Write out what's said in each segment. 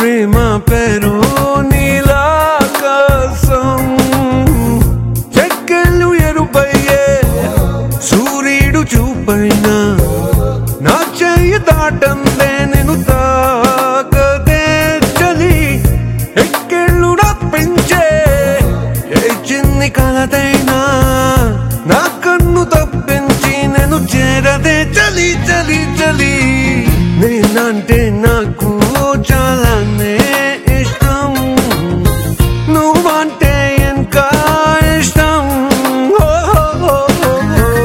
ప్రేమ పేరు నీలాకాశం చెక్కలు ఎరుపయ్యే సూర్యుడు చూపైన నా చెయ్యి దాటందే నేను తాకదే చలి ఎక్కెళ్ళు పెంచే ఏ చిన్ని కలదైనా నా కన్ను తప్పించి నేను చేరదే చలి చలి చలి నేనంటే నాకు చాలానే ఇష్టం నువ్వంటే ఇంకా ఇష్టం ఓ, ఓ, ఓ, ఓ.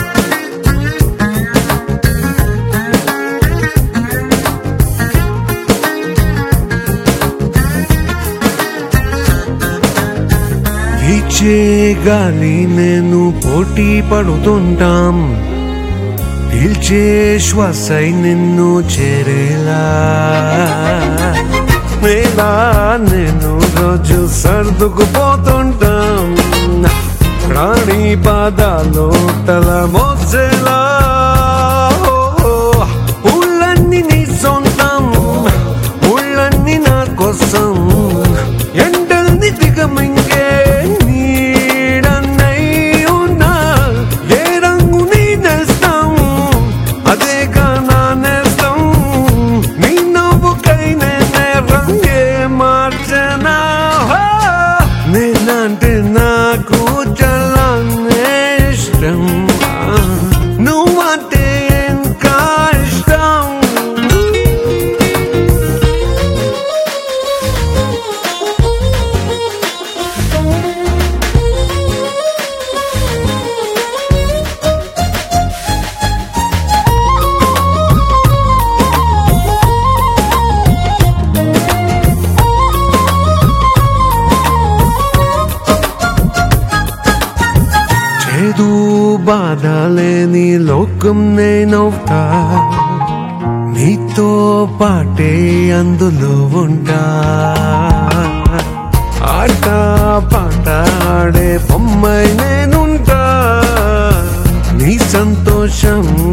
వీచే గాలి నేను పోటీ పడుతుంటాం పీల్చే శ్వాసై నిన్ను చేరేలా మేలా నేను రోజు సర్దుకుపోతుంటాం ప్రాణి పాదాలు తల మోసేలా ఓ, ఓ, ఊళ్ళన్నీ నీ సొంతం ఊళ్ళన్నీ నా కోసం ఎండల్ని దిగమింగే నీడన్నై ఉన్నా ఏ రంగు నీ నేస్తం అదేగా నా నేస్తం నీ నవ్వుకై నేనే రంగే మార్చనా హో! నేనంటే నాకు చాలా ఇష్టం నువ్వంటే ఇంకా ఇష్టం చేదు బాధ లేని లోకం నేనవుతా నీతో పాటే అందులో ఉంటా ఆట పాట ఆడే బొమ్మై నేనుంటా నీ సంతోషం